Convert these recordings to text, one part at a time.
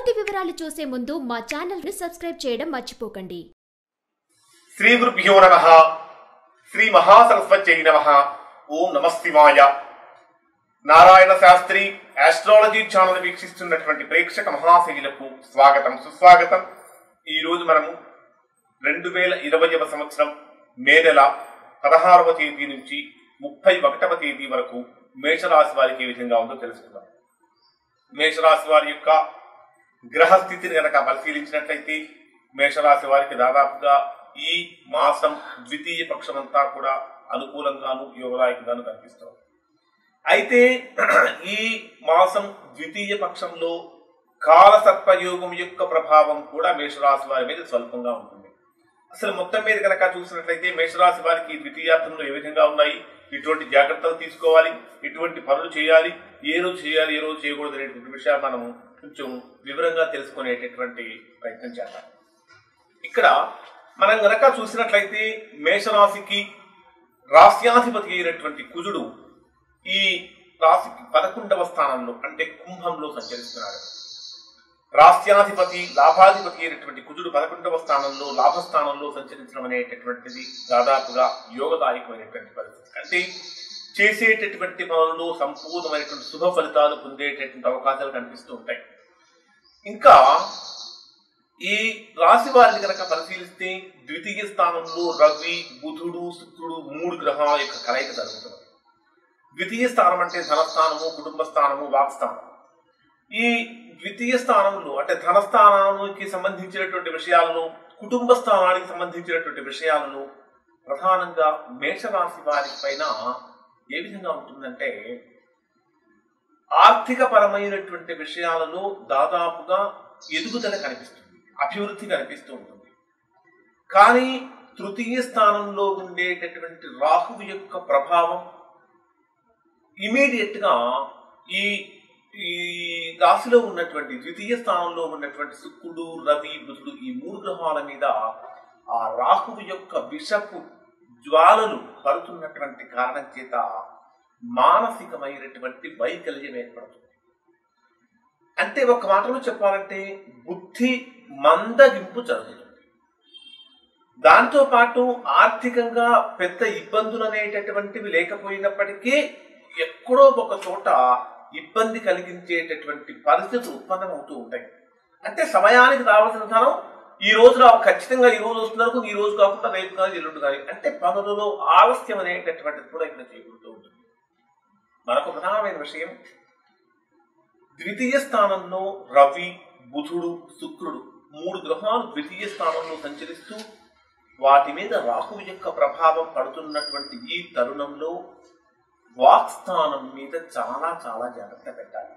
పూర్తి వివరాలు చూసే ముందు మా ఛానల్ ని సబ్స్క్రైబ్ చేయడం మర్చిపోకండి శ్రీ గురుభ్యో నమ శ్రీ మహాసరస్వత్యై నమ ఓం నమ శివాయ నారాయణ శాస్త్రి ఆస్ట్రాలజీ ఛానల్ వీక్షిస్తున్నటువంటి ప్రేక్షక మహాశైలకు స్వాగతం సుస్వాగతం ఈ రోజు మనము రెండు వేల ఇరవైవ సంవత్సరం మే నెల పదహారవ తేదీ నుంచి ముప్పై ఒకటవ తేదీ వరకు మేషరాశి వారికి ఏ విధంగా ఉందో తెలుసుకుందాం మేషరాశి వారి యొక్క గ్రహ స్థితిని కనుక పరిశీలించినట్లయితే మేషరాశి వారికి దాదాపుగా ఈ మాసం ద్వితీయ పక్షమంతా కూడా అనుకూలంగాను యోగదాయకంగాను కనిపిస్తుంది అయితే ఈ మాసం ద్వితీయ పక్షంలో కాలసర్పయోగం యొక్క ప్రభావం కూడా మేషరాశి వారి మీద స్వల్పంగా ఉంటుంది అసలు మొత్తం మీద కనుక చూసినట్లయితే మేషరాశి వారికి ద్వితీయార్థంలో ఏ విధంగా ఉన్నాయి ఇటువంటి జాగ్రత్తలు తీసుకోవాలి ఇటువంటి పనులు చేయాలి ఏ రోజు చేయాలి ఏ రోజు చేయకూడదు అనేటువంటి విషయాలు మనము కొంచెం వివరంగా తెలుసుకునేటటువంటి ప్రయత్నం చేద్దాం ఇక్కడ మనం గనక చూసినట్లయితే మేషరాశికి రాశ్యాధిపతి అయినటువంటి కుజుడు ఈ రాశికి పదకొండవ స్థానంలో అంటే కుంభంలో సంచరిస్తున్నాడు రాష్ట్రాధిపతి లాభాధిపతి అయినటువంటి కుజుడు పదకొండవ స్థానంలో లాభస్థానంలో సంచరించడం అనేటటువంటిది దాదాపుగా యోగదాయకమైనటువంటి పరిస్థితి అంటే చేసేటటువంటి పనుల్లో సంపూర్ణమైనటువంటి శుభ ఫలితాలు పొందేటటువంటి అవకాశాలు కనిపిస్తూ ఉంటాయి ఇంకా ఈ రాశి వారిని కనుక పరిశీలిస్తే ద్వితీయ స్థానంలో రవి బుధుడు శుక్రుడు మూడు గ్రహాల యొక్క కలయిక జరుగుతుంది ద్వితీయ స్థానం అంటే ధనస్థానము కుటుంబ స్థానము వాక్స్థానం ఈ ద్వితీయ స్థానంలో అంటే ధనస్థానానికి సంబంధించినటువంటి విషయాలను కుటుంబ స్థానానికి సంబంధించినటువంటి విషయాలను ప్రధానంగా మేషరాశి వారి పైన ఏ విధంగా ఉంటుందంటే ఆర్థిక పరమైనటువంటి విషయాలలో దాదాపుగా ఎదుగుదల కనిపిస్తుంది అభివృద్ధి కనిపిస్తూ ఉంటుంది కానీ తృతీయ స్థానంలో ఉండేటటువంటి రాహువు యొక్క ప్రభావం ఇమీడియట్ గా ఈ ఈ రాశిలో ఉన్నటువంటి ద్వితీయ స్థానంలో ఉన్నటువంటి శుక్రుడు రవి బుధుడు ఈ మూడు గ్రహాల మీద ఆ రాహువు యొక్క విషపు జ్వాలలు పడుతున్నటువంటి కారణం చేత మానసికమైనటువంటి వైకల్యం ఏర్పడుతుంది అంటే ఒక మాటలో చెప్పాలంటే బుద్ధి మందగింపు జరుగుతుంది దాంతో పాటు ఆర్థికంగా పెద్ద ఇబ్బందులు అనేటటువంటివి లేకపోయినప్పటికీ ఎక్కడో ఒక చోట ఇబ్బంది కలిగించేటటువంటి పరిస్థితులు ఉత్పన్నమవుతూ ఉంటాయి అంటే సమయానికి రావాల్సిన ధనం ఈ రోజు రా ఖచ్చితంగా ఈ రోజు వస్తున్నారు ఈ రోజు కాకుండా రేపు కానీ ఎల్లుండి కానీ అంటే పనులలో ఆలస్యం అనేటటువంటిది కూడా ఇక్కడ చేయబడుతూ ఉంటుంది మరొక ప్రధానమైన విషయం ద్వితీయ స్థానంలో రవి బుధుడు శుక్రుడు మూడు గ్రహాలు ద్వితీయ స్థానంలో సంచరిస్తూ వాటి మీద రాహువు యొక్క ప్రభావం పడుతున్నటువంటి ఈ తరుణంలో వాక్స్థానం మీద చాలా చాలా జాగ్రత్త పెట్టాలి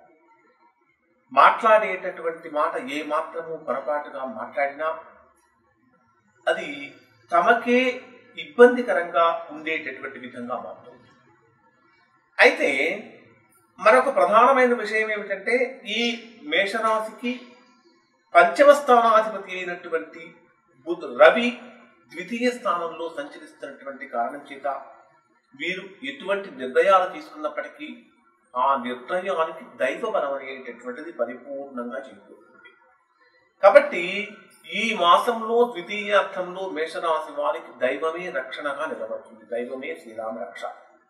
మాట్లాడేటటువంటి మాట ఏ మాత్రము పొరపాటుగా మాట్లాడినా అది తమకే ఇబ్బందికరంగా ఉండేటటువంటి విధంగా మారుతుంది అయితే మరొక ప్రధానమైన విషయం ఏమిటంటే ఈ మేషరాశికి పంచమ స్థానాధిపతి అయినటువంటి బుధ రవి ద్వితీయ స్థానంలో సంచరిస్తున్నటువంటి కారణం చేత వీరు ఎటువంటి నిర్ణయాలు తీసుకున్నప్పటికీ ఆ నిర్ణయానికి దైవబలం అనేటటువంటిది పరిపూర్ణంగా చేకూరుతుంది కాబట్టి ఈ మాసంలో ద్వితీయార్థంలో మేషరాశి వారికి దైవమే రక్షణగా నిలబడుతుంది దైవమే శ్రీరామ రక్ష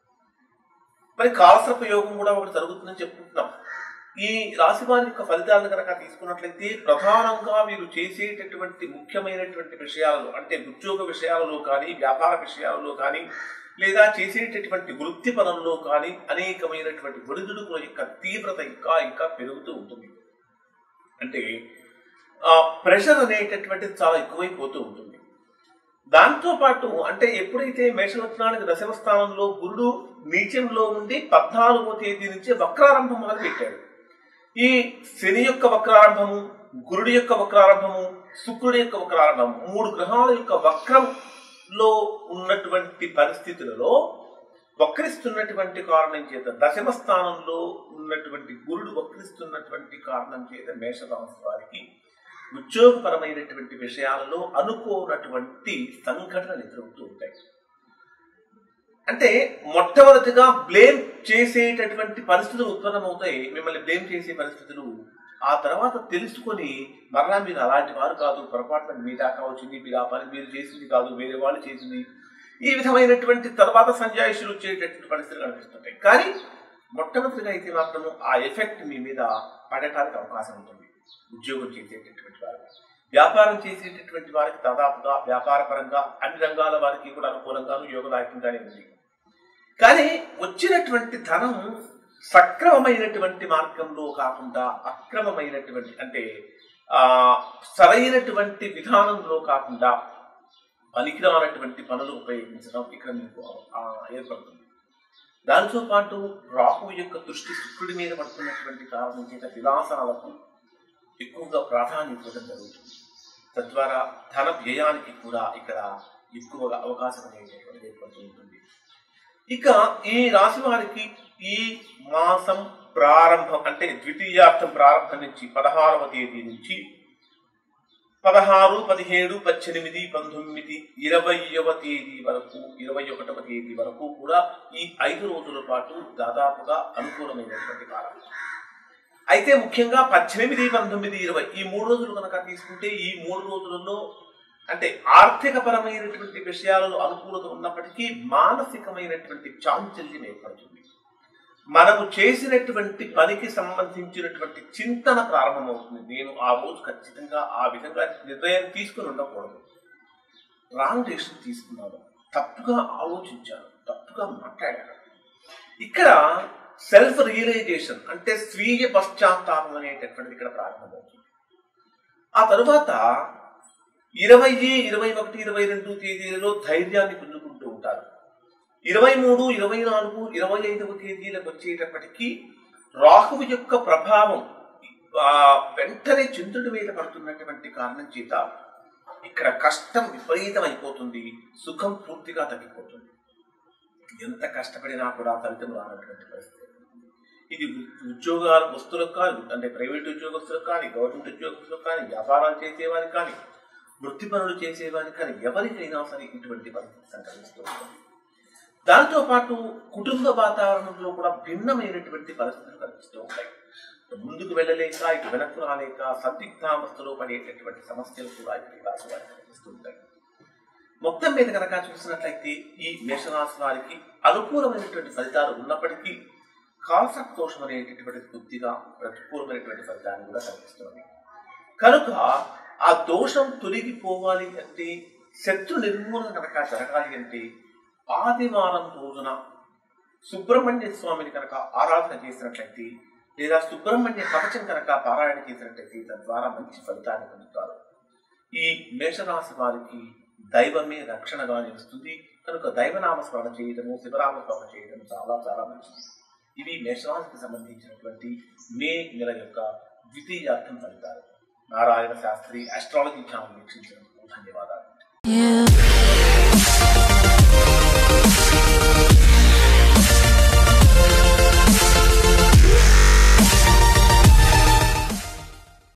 మరి కాలసర్ప యోగం కూడా ఒకటి జరుగుతుందని చెప్పుకుంటున్నాం ఈ రాశి వారి యొక్క ఫలితాలను కనుక తీసుకున్నట్లయితే ప్రధానంగా వీరు చేసేటటువంటి ముఖ్యమైనటువంటి విషయాలలో అంటే ఉద్యోగ విషయాలలో కానీ వ్యాపార విషయాలలో కానీ లేదా చేసేటటువంటి వృత్తి పదంలో కానీ అనేకమైనటువంటి ఒడిదుడుకుల యొక్క తీవ్రత ఇంకా ఇంకా పెరుగుతూ ఉంటుంది అంటే ఆ ప్రెషర్ అనేటటువంటిది చాలా ఎక్కువైపోతూ ఉంటుంది దాంతో పాటు అంటే ఎప్పుడైతే మేషలగ్నానికి దశమ స్థానంలో గురుడు నీచంలో ఉండి పద్నాలుగో తేదీ నుంచి వక్రారంభం మొదలు పెట్టాడు ఈ శని యొక్క వక్రారంభము గురుడి యొక్క వక్రారంభము శుక్రుడి యొక్క వక్రారంభము మూడు గ్రహాల యొక్క వక్రంలో ఉన్నటువంటి పరిస్థితులలో వక్రిస్తున్నటువంటి కారణం చేత దశమ స్థానంలో ఉన్నటువంటి గురుడు వక్రిస్తున్నటువంటి కారణం చేత మేషరాశి వారికి ఉద్యోగపరమైనటువంటి విషయాలలో అనుకోనటువంటి సంఘటనలు ఎదురవుతూ ఉంటాయి అంటే మొట్టమొదటిగా బ్లేమ్ చేసేటటువంటి పరిస్థితులు ఉత్పన్నమవుతాయి మిమ్మల్ని బ్లేమ్ చేసే పరిస్థితులు ఆ తర్వాత తెలుసుకొని మరలా మీరు అలాంటి వారు కాదు పొరపాటున మీ దాకా వచ్చింది మీరు ఆ పని మీరు చేసింది కాదు వేరే వాళ్ళు చేసింది ఈ విధమైనటువంటి తర్వాత సంజాయిషులు వచ్చేటటువంటి పరిస్థితులు కనిపిస్తుంటాయి కానీ మొట్టమొదటిగా అయితే మాత్రము ఆ ఎఫెక్ట్ మీ మీద పడటానికి అవకాశం ఉంటుంది ఉద్యోగం చేసేటటువంటి వారు వ్యాపారం చేసేటటువంటి వారికి దాదాపుగా వ్యాపార పరంగా అన్ని రంగాల వారికి కూడా అనుకూలంగాను యోగదాయకంగానే ఉంది కానీ వచ్చినటువంటి ధనం సక్రమమైనటువంటి మార్గంలో కాకుండా అక్రమమైనటువంటి అంటే ఆ సరైనటువంటి విధానంలో కాకుండా పనికిరానటువంటి పనులు ఉపయోగించడం ఇక్కడ మీకు ఆ, ఏర్పడుతుంది దానితో పాటు రాహు యొక్క దృష్టి శుక్రుడి మీద పడుతున్నటువంటి కారణం చేత విలాసాలకు ఎక్కువగా ప్రాధాన్యత ఇవ్వడం జరుగుతుంది తద్వారా ధన వ్యయానికి కూడా ఇక్కడ ఎక్కువగా అవకాశం అనేటటువంటి ఏర్పడుతూ ఉంటుంది ఇక ఈ రాశి వారికి ఈ మాసం ప్రారంభం అంటే ద్వితీయార్థం ప్రారంభం నుంచి పదహారవ తేదీ నుంచి పదహారు పదిహేడు పద్దెనిమిది పంతొమ్మిది ఇరవైవ తేదీ వరకు ఇరవై ఒకటవ తేదీ వరకు కూడా ఈ ఐదు రోజుల పాటు దాదాపుగా అనుకూలమైనటువంటి కాలం అయితే ముఖ్యంగా పద్దెనిమిది పంతొమ్మిది ఇరవై ఈ మూడు రోజులు కనుక తీసుకుంటే ఈ మూడు రోజులలో అంటే ఆర్థిక పరమైనటువంటి విషయాలలో అనుకూలత ఉన్నప్పటికీ మానసికమైనటువంటి చాంచల్యం ఏర్పడుతుంది మనము చేసినటువంటి పనికి సంబంధించినటువంటి చింతన ప్రారంభమవుతుంది నేను ఆ రోజు ఖచ్చితంగా ఆ విధంగా నిర్ణయం తీసుకుని ఉండకూడదు రాంగ్ డెసిషన్ తీసుకున్నాను తప్పుగా ఆలోచించాను తప్పుగా మాట్లాడాను ఇక్కడ సెల్ఫ్ రియలైజేషన్ అంటే స్వీయ పశ్చాత్తాపం అనేటటువంటిది ఇక్కడ ప్రారంభమవుతుంది ఆ తరువాత ఇరవై ఇరవై ఒకటి ఇరవై రెండు తేదీలలో ధైర్యాన్ని పుంజుకుంటూ ఉంటారు ఇరవై మూడు ఇరవై నాలుగు ఇరవై ఐదవ తేదీలకు వచ్చేటప్పటికీ రాహువు యొక్క ప్రభావం ఆ, వెంటనే చంద్రుడి మీద పడుతున్నటువంటి కారణం చేత ఇక్కడ కష్టం విపరీతం అయిపోతుంది సుఖం పూర్తిగా తగ్గిపోతుంది ఎంత కష్టపడినా కూడా ఫలితం రానటువంటి పరిస్థితి ఇది ఉ- ఉద్యోగాల వస్తువులకు కానీ అంటే ప్రైవేట్ ఉద్యోగస్తులకు కానీ గవర్నమెంట్ ఉద్యోగస్తులకు కానీ వ్యాపారాలు చేసేవారికి కానీ వృత్తి పనులు చేసేవారికి కానీ ఎవరికైనా సరే ఇటువంటి పరిస్థితి సంక్రమిస్తూ ఉంటుంది దాంతో పాటు కుటుంబ వాతావరణంలో కూడా భిన్నమైనటువంటి పరిస్థితులు కనిపిస్తూ ఉంటాయి ముందుకు వెళ్ళలేక ఇటు వెనక్కు రాలేక సందిగ్ధావస్థలో పడేటటువంటి సమస్యలు కూడా ఇక్కడ ఈ రాశి వారికి కనిపిస్తూ ఉంటాయి మొత్తం మీద కనుక చూసినట్లయితే ఈ మేషరాశి వారికి అనుకూలమైనటువంటి ఫలితాలు ఉన్నప్పటికీ కాన్సెప్ట్ దోషం అనేటటువంటి కొద్దిగా ప్రతికూలమైనటువంటి ఫలితాన్ని కూడా కనిపిస్తుంది కనుక ఆ దోషం తొలగిపోవాలి అంటే శత్రు నిర్మూలన కనుక జరగాలి అంటే ఆదివారం రోజున సుబ్రహ్మణ్య స్వామిని కనుక ఆరాధన చేసినట్లయితే లేదా సుబ్రహ్మణ్య కవచం కనుక పారాయణ చేసినట్లయితే తద్వారా మంచి ఫలితాన్ని పొందుతారు ఈ మేషరాశి వారికి దైవమే రక్షణగా నిలుస్తుంది కనుక దైవనామ స్మరణ చేయడము శివరామ స్మరణ చేయడం చాలా చాలా మంచిది ఇవి మేషరాశికి సంబంధించినటువంటి మే నెల యొక్క ద్వితీయార్థం ఫలితాలు నారాయణ శాస్త్రి అస్ట్రాలజీ ఛానల్ వీక్షించినందుకు ధన్యవాదాలు